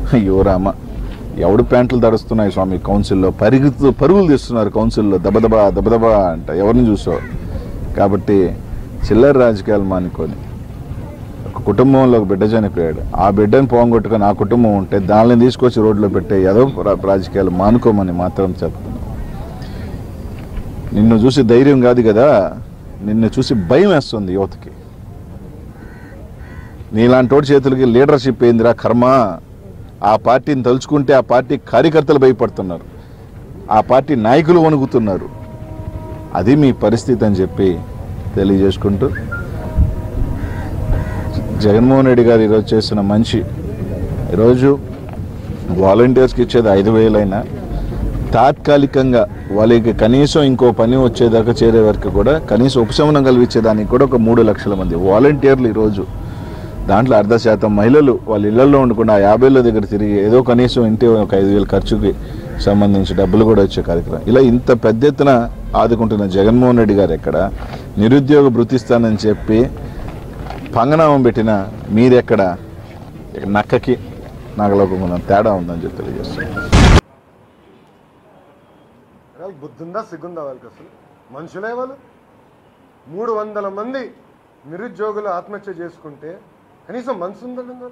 అయ్యో రామ ఎవడు ప్యాంట్లు తడుస్తున్నాయి స్వామి కౌన్సిల్లో పరిగెత్తు పరుగులు తీస్తున్నారు కౌన్సిల్లో దబదబా దబదబా అంట ఎవరిని చూసావు కాబట్టి చిల్లర రాజకీయాలు మానుకొని ఒక కుటుంబంలో ఒక బిడ్డ చనిపోయాడు ఆ బిడ్డని పోగొట్టుకొని ఆ కుటుంబం ఉంటే దానిని తీసుకొచ్చి రోడ్లో పెట్టే ఏదో రా- రాజకీయాలు మానుకోమని మాత్రం చెప్తున్నాను నిన్ను చూసి ధైర్యం కాదు కదా నిన్ను చూసి భయం వేస్తుంది యువతకి నీలాంటి వాడి చేతులకి లీడర్షిప్ ఏందిరా కర్మ ఆ పార్టీని తలుచుకుంటే ఆ పార్టీ కార్యకర్తలు భయపడుతున్నారు ఆ పార్టీ నాయకులు వణుకుతున్నారు అది మీ పరిస్థితి అని చెప్పి తెలియజేసుకుంటూ జగన్మోహన్ రెడ్డి గారు ఈరోజు చేసిన మంచి ఈరోజు వాలంటీర్స్కి ఇచ్చేది ఐదు వేలైనా తాత్కాలికంగా వాళ్ళకి కనీసం ఇంకో పని వచ్చేదాకా చేరే వరకు కూడా కనీసం ఉపశమనం కలిగించేదానికి కూడా ఒక మూడు లక్షల మంది వాలంటీర్లు ఈరోజు దాంట్లో అర్ధ శాతం మహిళలు వాళ్ళ ఇళ్లలో ఉండకుండా ఆ యాభైల దగ్గర తిరిగి ఏదో కనీసం ఇంటి ఒక ఐదు వేల ఖర్చుకి సంబంధించి డబ్బులు కూడా వచ్చే కార్యక్రమం ఇలా ఇంత పెద్ద ఎత్తున ఆదుకుంటున్న జగన్మోహన్ రెడ్డి గారు ఎక్కడ నిరుద్యోగ భృతిస్తానని చెప్పి పంగనామం పెట్టిన మీరెక్కడ ఇక నక్కకి నాగలోకం ఉన్న తేడా ఉందని చెప్పి తెలియజేస్తాను వాళ్ళకి బుద్ధి ఉందా సిగ్గుందా వాళ్ళకి అసలు మనుషులే వాళ్ళు మూడు వందల మంది నిరుద్యోగులు ఆత్మహత్య చేసుకుంటే కనీసం మనసు ఉందండి వాళ్ళు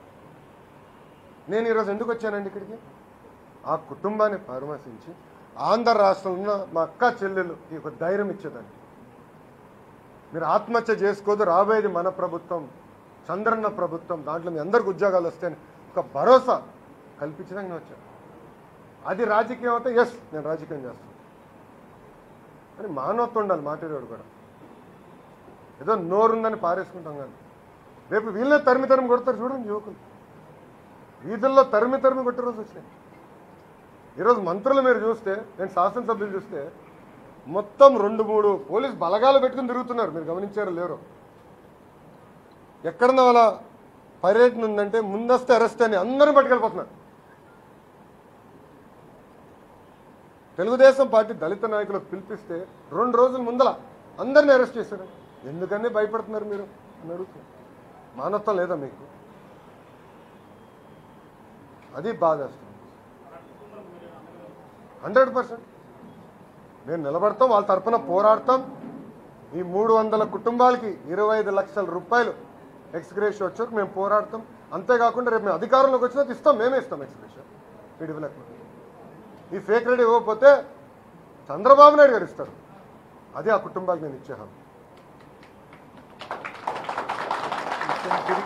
నేను ఈరోజు ఎందుకు వచ్చానండి ఇక్కడికి ఆ కుటుంబాన్ని పరామర్శించి ఆంధ్ర రాష్ట్రంలో ఉన్న మా అక్క చెల్లెలు ఒక ధైర్యం ఇచ్చేదాన్ని మీరు ఆత్మహత్య చేసుకోదు రాబోయేది మన ప్రభుత్వం చంద్రన్న ప్రభుత్వం దాంట్లో మీ అందరికి ఉద్యోగాలు వస్తాయని ఒక భరోసా కల్పించడానికి నేను వచ్చాను అది రాజకీయం అయితే ఎస్ నేను రాజకీయం చేస్తాను అని మానవత్వం ఉండాలి మాట్లాడేవాడు కూడా ఏదో నోరుందని పారేసుకుంటాం కానీ రేపు వీళ్ళనే తరిమి తరిమి కొడతారు చూడండి యువకులు వీధుల్లో తరిమి తరిమి కొట్టే రోజు వచ్చినాయి ఈరోజు మంత్రులు మీరు చూస్తే నేను శాసనసభ్యులు చూస్తే మొత్తం రెండు మూడు పోలీస్ బలగాలు పెట్టుకుని తిరుగుతున్నారు మీరు గమనించారో లేరో ఎక్కడన్నా వాళ్ళ పర్యటన ఉందంటే ముందస్తే అరెస్ట్ అని అందరూ పట్టుకెళ్ళిపోతున్నారు తెలుగుదేశం పార్టీ దళిత నాయకులకు పిలిపిస్తే రెండు రోజుల ముందల అందరిని అరెస్ట్ చేశారు ఎందుకని భయపడుతున్నారు మీరు అని అడుగుతున్నారు మానవత్వం లేదా మీకు అది బాధేస్తుంది హండ్రెడ్ పర్సెంట్ మేము నిలబడతాం వాళ్ళ తరఫున పోరాడతాం ఈ మూడు వందల కుటుంబాలకి ఇరవై ఐదు లక్షల రూపాయలు ఎక్స్గ్రేషన్ వచ్చాక మేము పోరాడతాం అంతేకాకుండా రేపు మేము అధికారంలోకి వచ్చినా ఇస్తాం మేమే ఇస్తాం ఎక్స్గ్రేషన్ టీడీపీ లెక్క ఈ ఫేక్ రెడీ ఇవ్వకపోతే చంద్రబాబు నాయుడు గారు ఇస్తారు అది ఆ కుటుంబానికి నేను ఇచ్చే హామీ